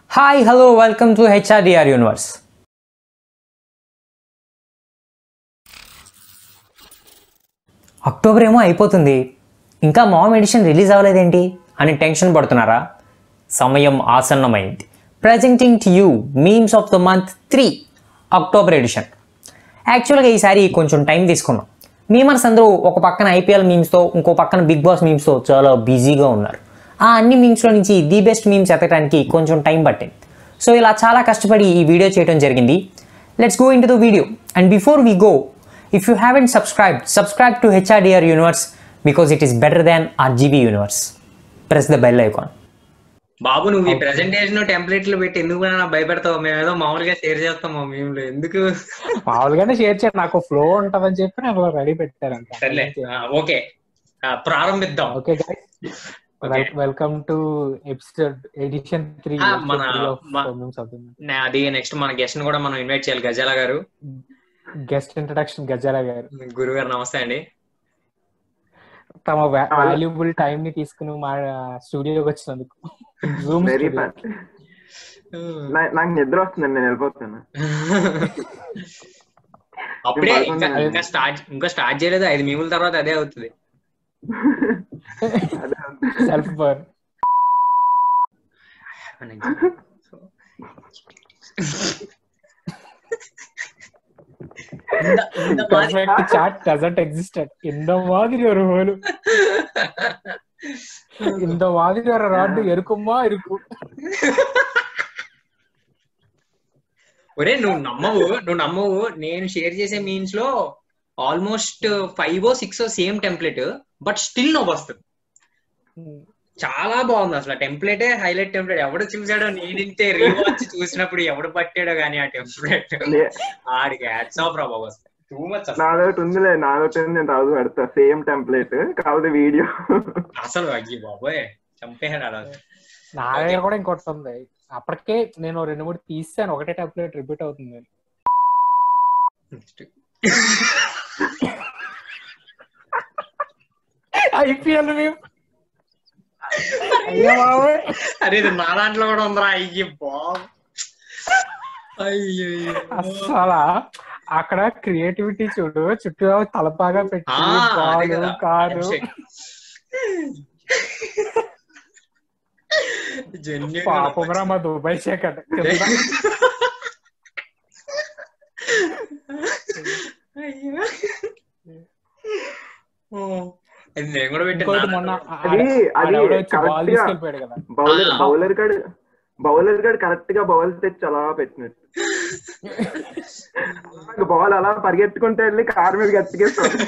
Hi hello welcome to H R D R universe October ఏమో అయిపోతుంది ఇంకా మామ్ ఎడిషన్ రిలీజ్ అవ్వలేదేంటి అని టెన్షన్ పడుతున్నారా సమయం ఆసన్నమైంది presenting to you memes of the month three October edition యాక్చువల్గా ఈసారి కొంచెం టైం తీసుకున్నాం మీమర్స్ అందరూ ఒక పక్కన ఐపీఎల్ మీమ్స్తో ఇంకో పక్కన బిగ్ బాస్ మీమ్స్తో చాలా బిజీగా ఉన్నారు ఆ అన్ని మీమ్స్లో నుంచి ది బెస్ట్ మీమ్స్ ఎత్తడానికి కొంచెం టైం పట్టింది సో ఇలా చాలా కష్టపడి ఈ వీడియో చేయడం జరిగింది let's go into the video and before we go if you haven't subscribe subscribe to H R D R universe because it is better than R G B universe press the bell icon బాబు నువ్వు ఈ presentation టెంప్లెట్లు పెట్టి ఎందుకు నా భయపెడతావు మేము ఏదో మామూలుగా షేర్ చేస్తాం మేము ఎందుకు మామూలుగానే షేర్ చేయండి నాకు ఫ్లో ఉంటదని చెప్పి నేను రెడీ పెట్టారంట సర్లే ఆ, ఓకే ఆ, ప్రారంభిద్దాం okay guys welcome to episode edition three ఆ, మన- మ- నా- అది నెక్స్ట్ మన గెస్ట్ కూడా మనం ఇన్వైట్ చేయాలి గజాల గారు గెస్ట్ ఇంట్రడక్షన్ గజాల గారు గురువు గారు నమస్తే అండి తమ వాల్యుబుల్ టైం ని తీసుకుని మా స్టూడియోకి వచ్చినందుకు జూమ్ వెరీ బ్యాడ్ నాకు నిద్ర వస్తుందండి నేను వెళ్ళిపోతాను అప్పుడే నేను ఇంకా పడుకున్నాను. ఇంకా స్టార్ట్ ఇంకా స్టార్ట్ చేయలేదు ఐదు మీముల తర్వాత అదే అవుతుంది అదే సెల్ఫ్ బర్న్ ఇంత- ఇంత మాది- పర్ఫెక్ట్ చాట్ డజంట్ ఎగ్జిస్ట్ இந்த மாதிரி ஒரு ஹோல் இந்த மாதிரி ஒரு ராடு இருக்குமா இருக்கும் ఒరే నువ్వు నమ్మవు నువ్వు నమ్మవు నేను షేర్ చేసే మీన్స్ లో almost five six same template but still నవ్వు వస్తుంది చాలా బాగుంది అసలు టెంప్లెటే హైలైట్ టెంప్లెట్ ఎవడు చూసాడో నేనింతే రీవాచ్ చూసినప్పుడు ఎవడు పట్టాడో కానీ ఆ టెంప్లెట్ లే- ఆడికి హ్యాట్స్ ఆఫ్ రా బాబు టూ మచ్ నాదొకటి ఉందిలే నాదొకటి ఉంది నేను రాదు పెడతా సేమ్ టెంప్లెట్ కాకపోతే వీడియో అసలు అయ్యి బాబోయ్ చంపేశాడు అలా నా దగ్గర కూడా ఇంకోటి ఉంది అప్పటికే నేను రెండు మూడు తీసాను ఒకటే టెంప్లెట్ రిపీట్ అవుతుంది ఐపీఎల్ అయ్యో బాబోయ్. అరే ఇది నా దాంట్లో కూడా ఉందిరా అయ్యి బాబు అయ్యో అసలా అక్కడ క్రియేటివిటీ చూడు చుట్టూ తలపాగా పెట్టి ఆ, అదే బాలు కదా. కారు Genuine గా పాపమరా మా దుబాయ్ శేఖర్ కింద. అయ్యో. ఓ, అది నేను కూడా ఇంకోటి పెట్టాను మొన్న అది అది ఆడెవడో వచ్చి బాల్ కరెక్ట్ గా తీసుకెళ్ళిపోయాడు కదా బౌలర్ ఆ. బౌలర్ గడ్ బౌలర్ గడ్ కరెక్ట్ గా బౌల్ తెచ్చి అలా పెట్టినట్టు బాల్ అలా పరిగెత్తుకుంటే వెళ్ళి కార్ మీద గట్టిగేస్తాడు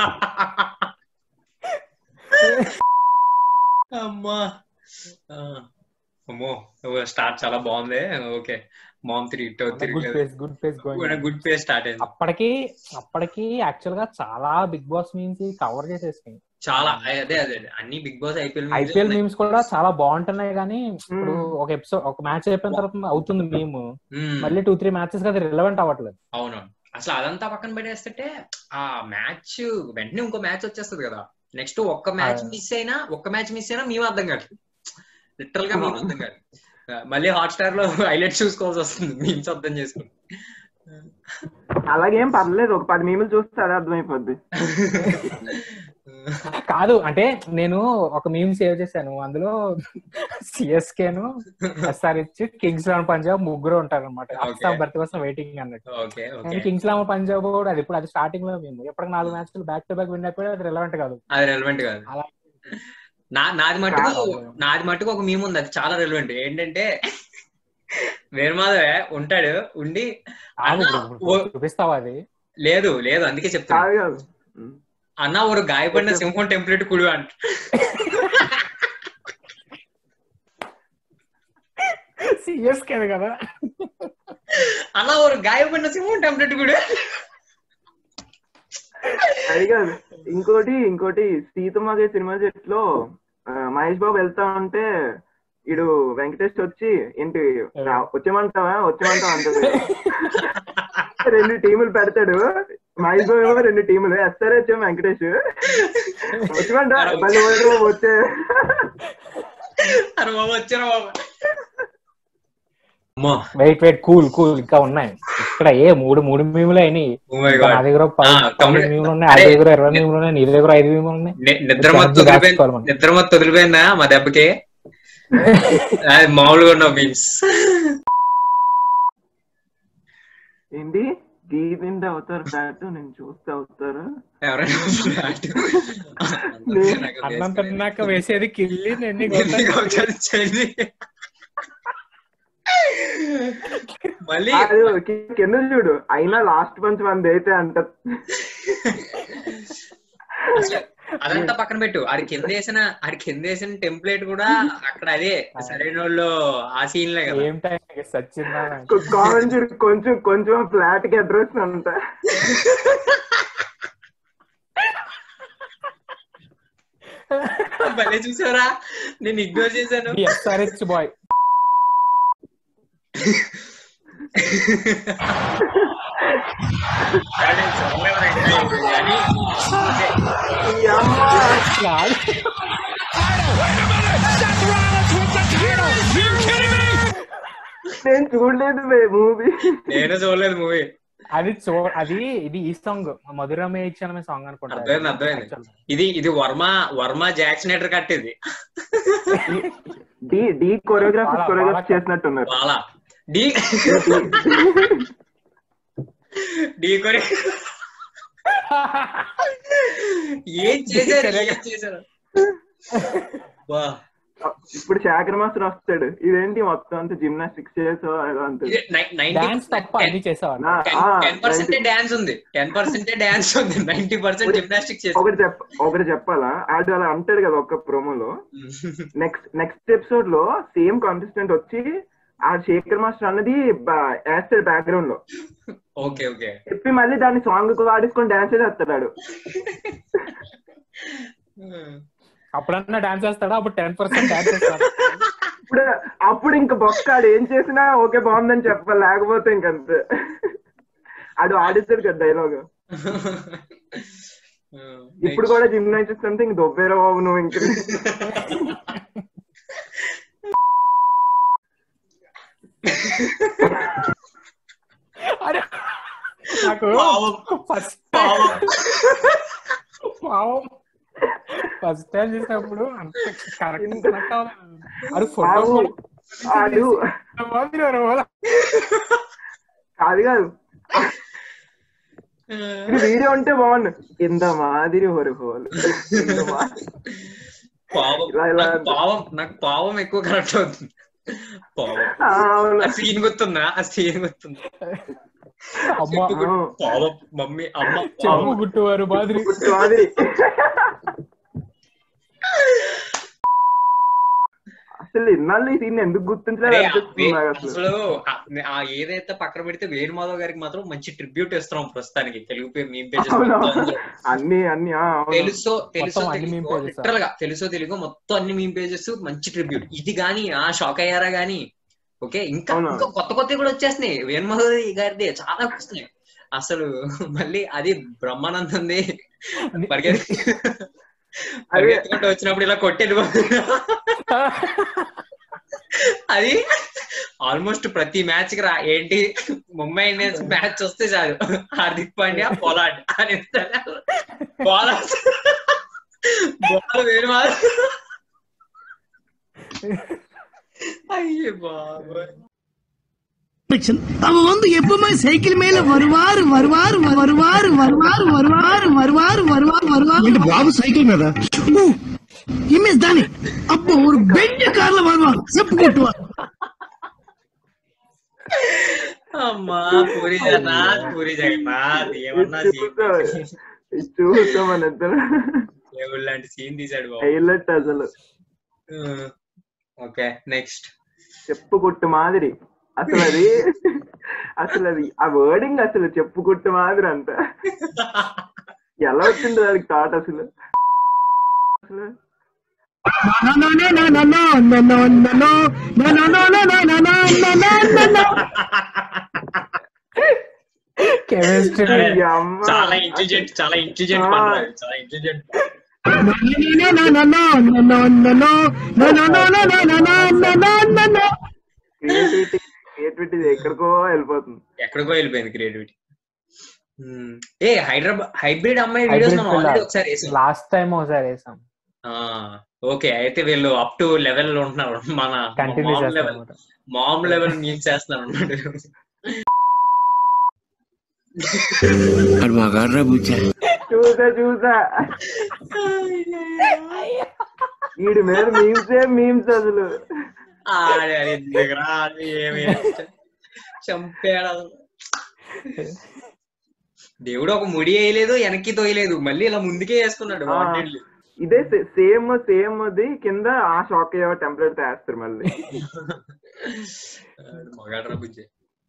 అమ్మా ఆ, అమ్మో స్టార్ట్ చాలా బాగుంది ఓకే మామ్ త్రీ గుడ్ తిరిగి pace good pace going good pace start అయింది అప్పటికి అప్పటికి యాక్చువల్ గా చాలా బిగ్ బాస్ మీమ్స్ కవర్ చేసేసినాయి చాలా అదే అదే అదే. అన్ని Bigg Boss IPL IPL memes కూడా చాలా బాగుంటున్నాయి కానీ ఇప్పుడు ఒక ఎపిసోడ్ ఒక మ్యాచ్ అయిపోయిన తర్వాత అవుతుంది మేము మళ్ళీ టూ త్రీ మ్యాచెస్ కదా రిలవెంట్ అవ్వట్లేదు అవునవును అసలు అదంతా పక్కన పెట్టేస్తుంటే ఆ మ్యాచ్ వెంటనే ఇంకో మ్యాచ్ వచ్చేస్తుంది కదా నెక్స్ట్ ఒక్క మ్యాచ్ ఆ. మిస్ అయినా ఒక్క మ్యాచ్ మిస్ అయినా మేము అర్థం కాదు లిటరల్ గా మేము అర్థం కాదు ఆ, మళ్ళీ హాట్ స్టార్ లో హైలైట్ చూసుకోవాల్సి వస్తుంది మేము అర్థం చేసుకుని అలాగేం పర్లేదు ఒక పది మీములు చూస్తే అదే అర్థమైపోద్ది కాదు అంటే నేను ఒక మీమ్ సేవ్ చేశాను అందులో సిఎస్కేను ఎస్ఆర్హెచ్ కింగ్స్ లెవెన్ పంజాబ్ ముగ్గురు ఉంటారు అనమాట Okay. అస్సాం భర్తీ కోసం వెయిటింగ్ అన్నట్టు ఓకే కానీ ఓకే కింగ్స్ లెవెన్ పంజాబ్ కూడా అది ఇప్పుడు అది స్టార్టింగ్ లో మేము ఎప్పటికి నాలుగు మ్యాచ్లు బ్యాక్ టు బ్యాక్ విన్ అయిపోయి అది రిలవెంట్ కాదు అది రెలవెంట్ కాదు అలా నా నాది మట్టుకు కాదు. నాది మట్టుకు ఒక మీమ్ ఉంది అది చాలా రెలవెంట్ ఏంటంటే వేరుమాధవే ఉంటాడు ఉండి ఆగు అన్న, ఇప్పుడు, ఇప్పుడు ఓ- చూపిస్తావా అది లేదు లేదు అందుకే చెప్తాను కాదు కాదు ఉమ్. అన్న ఒక గాయపడిన సింహం టెంప్లెట్ కుడు అంట సిఎస్కే కదా అన్న ఒక గాయపడిన సింహం టెంప్లెట్ కుడు అది కాదు ఇంకోటి ఇంకోటి సీతమ్మగే సినిమా సెట్లో ఆ, మహేష్ బాబు వెళ్తా ఉంటే ఇడు వెంకటేష్ వచ్చి ఏంటి రా- వచ్చేమంటావా వచ్చేమంటావా అంటాడు రెండు టీములు పెడతాడు మహేష్ బాబు ఏమో రెండు టీములు ఎస్ఆర్హెచ్ ఏమో వెంకటేష్ వచ్చేమంటా మళ్ళీ వచ్చే అరే బాబు వచ్చారా బాబు అమ్మో వెయిట్ వెయిట్ కూల్ కూల్ ఇంకా ఉన్నాయి ఇక్కడ ఏ మూడు మూడు మీములు అయినాయి Oh my ఇంకా God. నా దగ్గర పది ఆ, పది తమ్ముడు, మీములు ఉన్నాయి అరే, ఆ దగ్గర ఇరవై మీములు ఉన్నాయి నీ దగ్గర ఐదు మీములు ఉన్నాయి ని- నిద్ర మొత్తం ఛార్జ్ వదిలిపోయింది రాసుకోవాలి మనం. నిద్ర మొత్తం వదిలిపోయిందా మా దెబ్బకి అది మామూలుగా ఉన్నావు మీన్స్ ఏంటి టీ తింటే అవుతారు ఫ్యాట్ నేను చూస్తే అవుతారు ఎవరైనా flat. అన్నం తిన్నాక వేసేది కిల్లి నిన్ను ఎందుకు ఒకసారి చేయండి. మళ్ళీ అది కి- కింద చూడు అయినా లాస్ట్ మంత్ మంది అయితే అంట అసలు అదంతా పక్కన పెట్టు ఆడి కింద వేసిన ఆడి కింద వేసిన టెంప్లెట్ కూడా అక్కడ అదే సరైన వాళ్ళు ఆ సీన్లే కదా ఏం టైం సచ్చిందా కామెంట్ చూడు కొంచెం కొంచెం ఫ్లాట్ కి అడ్రస్ అంట భలే చూసారా నేను ఇగ్నోర్ చేశాను ఎస్ఆర్హెచ్ బాయ్ కానీ చూడలేదు కానీ అదే. ఈ అమ్మ నేను చూడలేదు మూవీ నేను చూడలేదు మూవీ అది చూ అది ఇది ఈ సాంగ్ మధురమే ఇచ్చానమే సాంగ్ అనుకుంటా అర్థమైంది అర్థమైంది ఇది ఇది వర్మ వర్మ జాక్సనేటర్ కట్టేది డి డి కొరియోగ్రాఫీ బాగా- కొరియోగ్రాఫ్ బాగా- చేసినట్టున్నారు చాలా డి డి కొరి ఏం చేశారు ఏం చేశారు వా ఇప్పుడు శేఖర్ మాస్టర్ వస్తాడు ఇదేంటి మొత్తం అంతా జిమ్నాస్టిక్స్ చేసో ఏదో అంతే ఇది నైన్టీ డాన్స్ తప్ప అన్ని చేసేవాడు నా- ఆ, టెన్ పర్సెంటే డాన్స్ ఉంది టెన్ పర్సెంటే డాన్స్ ఉంది నైన్టీ పర్సెంట్ జిమ్నాస్టిక్ చేసి ఒకటి చెప్ప ఒకటి చెప్పాలా ఆడు అలా అంటాడు కదా ఒక్క ప్రోమోలో నెక్స్ట్ నెక్స్ట్ ఎపిసోడ్ లో సేమ్ కాంటెస్టెంట్ వచ్చి ఆ శేఖర్ మాస్టర్ అన్నది బా- వేస్తాడు బ్యాక్గ్రౌండ్ లో ఓకే ఓకే చెప్పి మళ్ళీ దాన్ని సాంగ్ వాడేసుకొని డాన్స్ చేస్తాడు అప్పుడన్నా డాన్స్ చేస్తాడా అప్పుడు టెన్ పర్సెంట్ డాన్స్ చేస్తాడు ఇప్పుడు అప్పుడు ఇంక బొక్కాడు ఏం చేసినా ఓకే బాగుందని చెప్పాలి లేకపోతే ఇంకంతే ఆడు ఆడిస్తాడు కదా డైలాగ్ ఇప్పుడు కూడా జిమ్నాస్టిక్స్ అంటే ఇంక దొబ్బేరా బాబు నువ్వు ఇంక అరే నాకు పావం. ఫస్ట్ పావం. పావం ఫస్ట్ టైం చూసినప్పుడు అంత కరెక్ట్ కనెక్ట్ అవ్వలేదు అది ఫోటో బాబు, ఆడు కూడా కాదు కాదు ఇది వీడియో ఉంటే బాగుండు ఇంత మాదిరి హోరు హోల్ ఇంత మా- పావం ఇలా ఇలా నాకు పావం నాకు పావం ఎక్కువ కరెక్ట్ అవుతుంది పావం ఆ, అవును. ఆ సీన్ గుర్తుందా ఆ సీన్ గుర్తుందా అమ్మ చెప్పు గుర్తు. పావం మమ్మీ అమ్మ చెప్పు పావం గుట్టువారు మాదిరి గుర్తు మాదిరి అసలు ఇన్నాళ్ళు ఈ సీన్ ఎందుకు గుర్తించలేదు అరే, అనిపిస్తుంది వే- నాకు అసలు అసలు ఆ- ఆ ఏదైతే పక్కన పెడితే వేణుమాధవ్ గారికి మాత్రం మంచి ట్రిబ్యూట్ ఇస్తున్నాం ప్రస్తుతానికి తెలుగు పేరు మేము పేజెస్ అవును. అన్ని అన్ని ఆ, అవును. తెలుసో తెలుసో మొత్తం అన్ని meme pages ఆ? లిటరల్ గా తెలుసో తెలుగు మొత్తం అన్ని మీమ్ పేజెస్ మంచి ట్రిబ్యూట్ ఇది గాని ఆ షాక్ అయ్యారా గాని ఓకే ఇంకా అవును. ఇంకా కొత్త కొత్తవి కూడా వచ్చేస్తున్నాయి వేణుమాధవ్ గారిది చాలా వస్తున్నాయి అసలు మళ్ళీ అది బ్రహ్మానందంది పరిగెత్తి పరిగెత్తుకుంటూ వచ్చినప్పుడు ఇలా కొట్టేది అది ఆల్మోస్ట్ ప్రతి మ్యాచ్ కి రా ఏంటి ముంబై ఇండియన్స్ మ్యాచ్ వస్తే చాలు హార్దిక్ పాండ్యా పొలాడ్ అని బాల్ బాల్ వేరు అయ్యే బాబోయ్ அவன் வந்து எப்பவுமே சைக்கிள் மேல வருவாரு வருவாரு வருவாரு வருவாரு வருவாரு வருவாரு வருவாரு வருவாரு బాబు సైకిల్ మీద இமேஜ் தானே அப்போ ஒரு பெஞ்ச கார்ல வருவார் செப்பு கொட்டுவார் అమ్మా పూరి జగన్నాథ్ పూరి జగన్నాథ్ ఏమన్నా ఇది చూద్దాం. ఇది చూద్దాం మన ఇద్దరు దేవుడు లాంటి సీన్ తీసాడు బాబు హైలైట్ అసలు ఓకే నెక్స్ట్ చెప్పు కొట్టు మాదిరి అసలు అది అసలు అది ఆ వర్డింగ్ అసలు చెప్పు కొట్టు మాదిరి అంట ఎలా వచ్చింది దానికి థాట్ అసలు అసలు కెమిస్ట్రీ ఈ అమ్మ చాలా ఇంటెలిజెంట్ చాలా ఇంటెలిజెంట్ ఆ. పడ్డాడు చాలా ఇంటెలిజెంట్ క్రియేటివిటీ క్రియేటివిటీ ఎక్కడికో వెళ్ళిపోతుంది ఎక్కడికో వెళ్ళిపోయింది క్రియేటివిటీ ఏ హైదరాబాద్ హైబ్రిడ్ అమ్మాయి వీడియోస్ Hybrid మనం పిల్ల. ఆల్రెడీ ఒకసారి వేసాం లాస్ట్ టైం ఒకసారి వేసాం ఓకే అయితే వీళ్ళు అప్ టు లెవెల్ లో ఉంటున్నారు మన కంటిన్యూ మామ్ చేస్తాం లెవెల్ అన్నమాట. మామ్ లెవెల్ మీట్ చేస్తున్నారు అన్నమాట అది మగాడ్రా బుజ్జా చూసా చూసా వీడి మీద మీమ్సే మీమ్స్ అసలు ఆడే అది ఎందుకురా, అది ఏమి చంపేయడం దేవుడు ఒక ముడి వేయలేదు వెనక్కి తోయలేదు మళ్ళీ ఇలా ముందుకే వేసుకున్నాడు ఆ. వాటిని ఇదే సేమ్ సేమ్ అది కింద ఆ షాక్ అయ్యే టెంప్లెట్ వేస్తారు మళ్ళీ మగాడ్రా బుజ్జి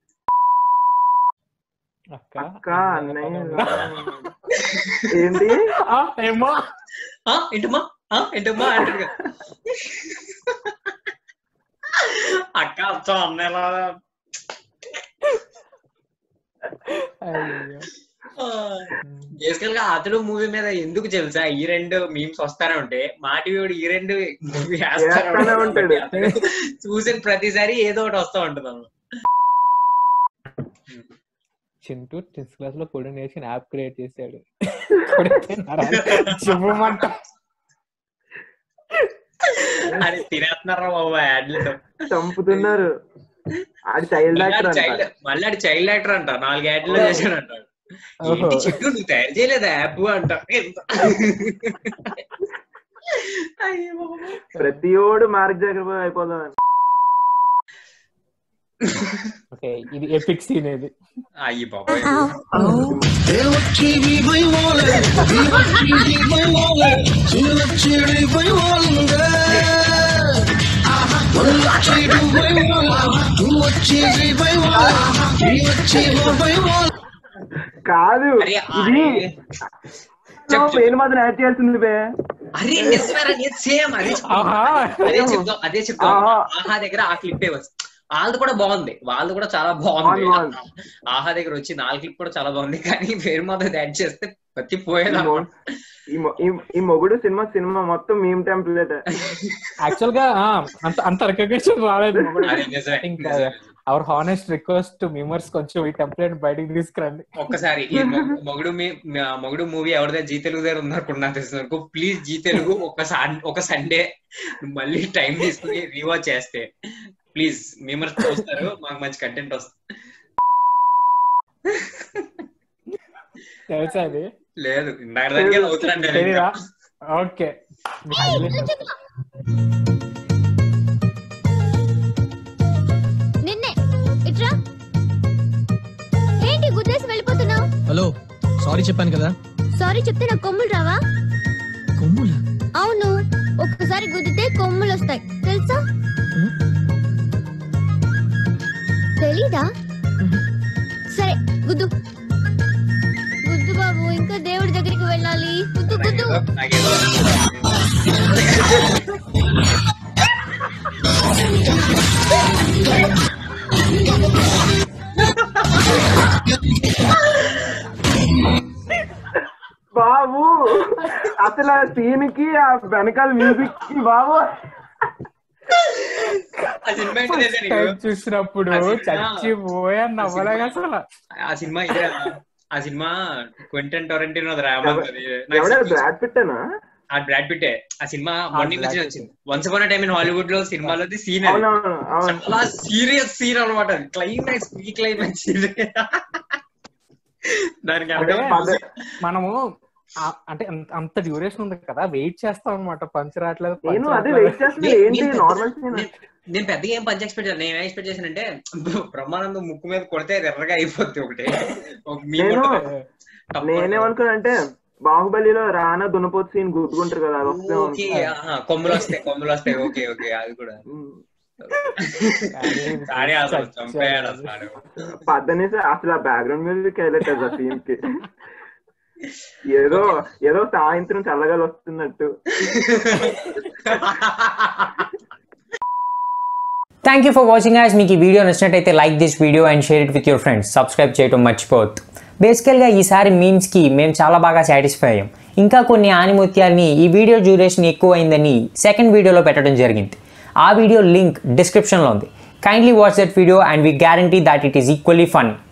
అక్క అక్క అన్నయ్య ఏంటి ఆ, ఏమో ఆ, ఏంటమ్మా ఆ, ఏంటమ్మా అంటాడు కదా. అక్క అచ్చా అన్నలా అయ్యో. బేసికల్ గా అతడు మూవీ మీద ఎందుకు తెలుసా ఈ రెండు మీమ్స్ వస్తానే ఉంటే మాటి వీడు ఈ రెండు మూవీ వేస్తానే ఉంటాడు. చూసిన ప్రతిసారి ఏదో ఒకటి వస్తా ఉంటది అన్నమాట. చింటూ టెన్త్ క్లాస్ లో కోఆర్డినేషన్ యాప్ క్రియేట్ చేశాడు కొడితే నరాలు చివ్వమంట అది తినేస్తున్నారా బాబు యాడ్లతో చంపుతున్నారు ఆడి చైల్డ్ యాక్టర్ చైల్డ్ అంట మళ్ళీ ఆడు చైల్డ్ యాక్టర్ అంట నాలుగు యాడ్లు చేశాడు అంట ఓహో. ఏంటి చిట్టు నువ్వు తయారు చేయలేదా యాప్ అంట ఎంత- అయ్యో బాబోయ్. ప్రతి ఓడు మార్క్ జాగ్రత్త అయిపోదాం ఓకే ఇది ఎపిక్ సీన్ ఇది అయ్యి బాబాయ్ కాదు అరే ఇది చెప్పు, చెప్పు. పేరు మాత్రం యాడ్ చేయాల్సింది బే అరే నిజమేరా సేమ్ అదే చెప్తాం. ఆహా అదే చెప్తాం అదే చెప్తాం ఆహా. ఆహా దగ్గర ఆ క్లిప్ వాళ్ళది కూడా బాగుంది వాళ్ళది కూడా చాలా బాగుంది బాగుంది, బాగుంది. ఆహా దగ్గర వచ్చి నాలుగు క్లిప్ కూడా చాలా బాగుంది కానీ పేరు మాత్రం యాడ్ చేస్తే పత్తి పోయేదా ఈ మొ- ఈ మొ- ఈ- ఈ మొగుడు సినిమా సినిమా మొత్తం మీమ్ టెంప్లెట్ యాక్చువల్ గా ఆ, అంత అంత రికగ్నిషన్ రాలేదు అది నిజమే ఇంకా నిజమే. అవర్ హానెస్ట్ రిక్వెస్ట్ మెంబర్స్ కొంచెం ఈ టెంప్లెట్ బయటికి తీసుకురండి ఒక్కసారి ఈ మొ- మొగుడు మీ మా మొగుడు మూవీ ఎవరిదే జీ తెలుగు దగ్గర ఉందనుకుంటున్నా నాకు తెలిసిన వరకు ప్లీజ్ జీ తెలుగు ఒక సన్- ఒక సండే మళ్ళీ టైం తీసుకుని రీవాచ్ చేస్తే ప్లీజ్ మేమర్స్ చూస్తారు మాకు మంచి కంటెంట్ వస్తుంది తెలుసా అది లేదు ఇందాక దానికే అవుతున్నాను నేను తెలీదా ఇంకా. ఓకే నిన్నే ఇట్రా ఏంటి గుద్దేసి వెళ్ళిపోతున్నావు హలో సారీ చెప్పాను కదా సారీ చెప్తే నాకు కొమ్ములు రావా కొమ్ముల అవును ఒక్కసారి గుద్దితే కొమ్ములు వస్తాయి తెలుసా తెలీదా సరే గుద్దు గుద్దు బాబు ఇంకా దేవుడి దగ్గరికి వెళ్ళాలి గుద్దు గుద్దు నాకేదో బాబు అసలు ఆ సీన్ కి ఆ వెనకాల మ్యూజిక్ కి బాబు ఆ సినిమా ఏంటి తెలుసా నీకు? టైం చూసినప్పుడు ఆ సినిమా- చచ్చిపోయా నవ్వలేక అసలు ఆ సినిమా ఇదే ఆ సినిమా క్వింటన్ టొరెంటినో రామన్ అది. నాకు ఎవడే సినిమా- బ్రాడ్ పిట్టనా ఆ బ్రాడ్ పిట్టే ఆ సినిమా మొన్న Brad మధ్య Pitt. వచ్చింది once upon time in Hollywood లో సినిమాలోది సీన్ అవునవును అవును చాలా సీరియస్ సీన్ అనమాట క్లైమాక్స్ ప్రీ క్లైమాక్స్ దానికి అంటే అర్థం పద- మనము ఆ- అంటే అంత- అంత డ్యూరేషన్ ఉంది కదా వెయిట్ చేస్తాం అనమాట పంచ్ రావట్లేదు punch నేను అదే రావట్లేదు. వెయిట్ చేస్తున్నా నేను- ఏంటి నేను నార్మల్ పెద్ద- సీన్ నేను- నేను పెద్దగా ఏం పంచ ఎక్స్పెక్ట్ చేశాను నేను ఎక్స్పెక్ట్ చేశానంటే బ్రహ్మానందం ముక్కు మీద కొడితే ఎర్రగా అయిపోద్ది ఒకటి ఒక meme నేను ఉంటుంది. తప్పకుండా. నేనేమనుకున్నా అంటే బాహుబలిలో రానా దున్నపోతు సీన్ గుర్తుకుంటారు కదా అది వస్తే ఓకే ఆహా, కొమ్ములు వస్తాయి కొమ్ములు వస్తాయి ఓకే ఓకే అది కూడా ఉమ్. కానీ ఆడే అసలు చచ్చాడు. చంపేయాడు అసలు ఆడు. పద్దనేసి అసలు ఆ బ్యాక్గ్రౌండ్ మ్యూజిక్ హైలైట్ ఆ సీన్ కి ఏదో ఏదో సాయంత్రం చల్లగాలి వస్తున్నట్టు thank you for watching as మీకు ఈ వీడియో నచ్చినట్టయితే like this video and share it with your friends subscribe చేయడం మర్చిపోవద్దు బేసికల్గా ఈసారి మీమ్స్కి మేము చాలా బాగా సాటిస్ఫై అయ్యాం ఇంకా కొన్ని ఆనిముత్యాల్ని ఈ వీడియో డ్యూరేషన్ ఎక్కువ అయిందని సెకండ్ వీడియోలో పెట్టడం జరిగింది ఆ వీడియో లింక్ డిస్క్రిప్షన్లో ఉంది Kindly watch that video and we guarantee that it is equally fun.